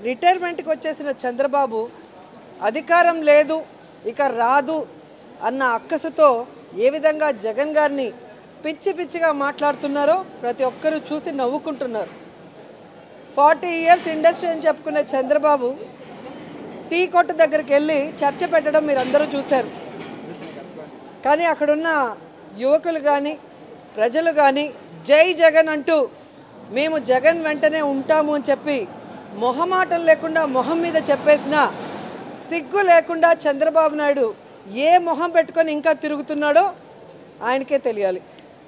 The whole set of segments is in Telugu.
రిటైర్మెంట్కి వచ్చేసిన చంద్రబాబు అధికారం లేదు ఇక రాదు అన్న అక్కసుతో ఏ విధంగా జగన్ గారిని పిచ్చి పిచ్చిగా మాట్లాడుతున్నారో ప్రతి ఒక్కరూ చూసి నవ్వుకుంటున్నారు ఫార్టీ ఇయర్స్ ఇండస్ట్రీ అని చెప్పుకునే చంద్రబాబు టీ కొట్టు దగ్గరికి వెళ్ళి చర్చ పెట్టడం మీరు అందరూ చూశారు కానీ అక్కడున్న యువకులు కానీ ప్రజలు కానీ జై జగన్ అంటూ మేము జగన్ వెంటనే ఉంటాము అని చెప్పి మొహమాటం లేకుండా మొహం మీద చెప్పేసిన సిగ్గు లేకుండా చంద్రబాబు నాయుడు ఏ మొహం పెట్టుకొని ఇంకా తిరుగుతున్నాడో ఆయనకే తెలియాలి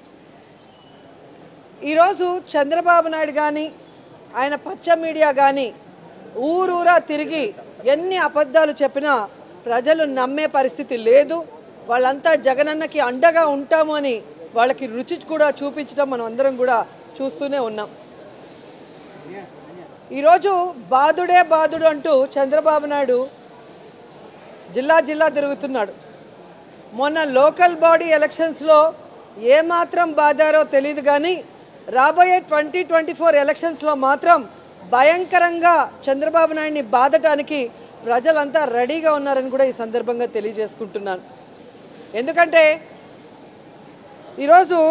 ఈరోజు చంద్రబాబు నాయుడు కానీ ఆయన పచ్చ మీడియా కానీ ఊరూరా తిరిగి ఎన్ని అబద్ధాలు చెప్పినా ప్రజలు నమ్మే పరిస్థితి లేదు వాళ్ళంతా జగనన్నకి అండగా ఉంటాము అని వాళ్ళకి రుచి కూడా చూపించడం మనం అందరం కూడా చూస్తూనే ఉన్నాం ఈరోజు బాధుడే బాధుడు అంటూ చంద్రబాబు నాయుడు జిల్లా జిల్లా తిరుగుతున్నాడు మొన్న లోకల్ బాడీ ఎలక్షన్స్లో ఏమాత్రం బాధారో తెలియదు కానీ రాబోయే ట్వంటీ ట్వంటీ ఫోర్ ఎలక్షన్స్లో మాత్రం భయంకరంగా చంద్రబాబు నాయుడిని బాధటానికి ప్రజలంతా రెడీగా ఉన్నారని కూడా ఈ సందర్భంగా తెలియజేసుకుంటున్నాను ఎందుకంటే ఈరోజు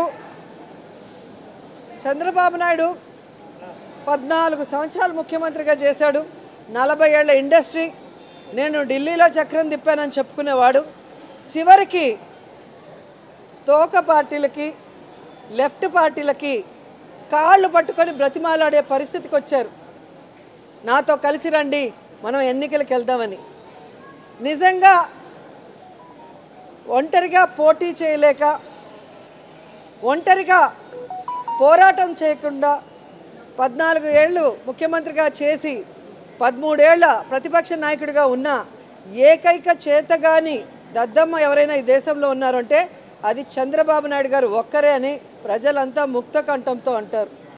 చంద్రబాబు నాయుడు పద్నాలుగు సంవత్సరాలు ముఖ్యమంత్రిగా చేశాడు నలభై ఏళ్ల ఇండస్ట్రీ నేను ఢిల్లీలో చక్రం తిప్పానని చెప్పుకునేవాడు చివరికి తోక పార్టీలకి లెఫ్ట్ పార్టీలకి కాళ్ళు పట్టుకొని బ్రతిమాలాడే పరిస్థితికి వచ్చారు నాతో కలిసి రండి మనం ఎన్నికలకు వెళ్దామని నిజంగా ఒంటరిగా పోటీ చేయలేక ఒంటరిగా పోరాటం చేయకుండా పద్నాలుగు ఏళ్ళు ముఖ్యమంత్రిగా చేసి పదమూడేళ్ల ప్రతిపక్ష నాయకుడిగా ఉన్న ఏకైక చేతగాని దద్దమ్మ ఎవరైనా ఈ దేశంలో ఉన్నారంటే అది చంద్రబాబు నాయుడు గారు ఒక్కరే అని ప్రజలంతా ముక్త కంఠంతో అంటారు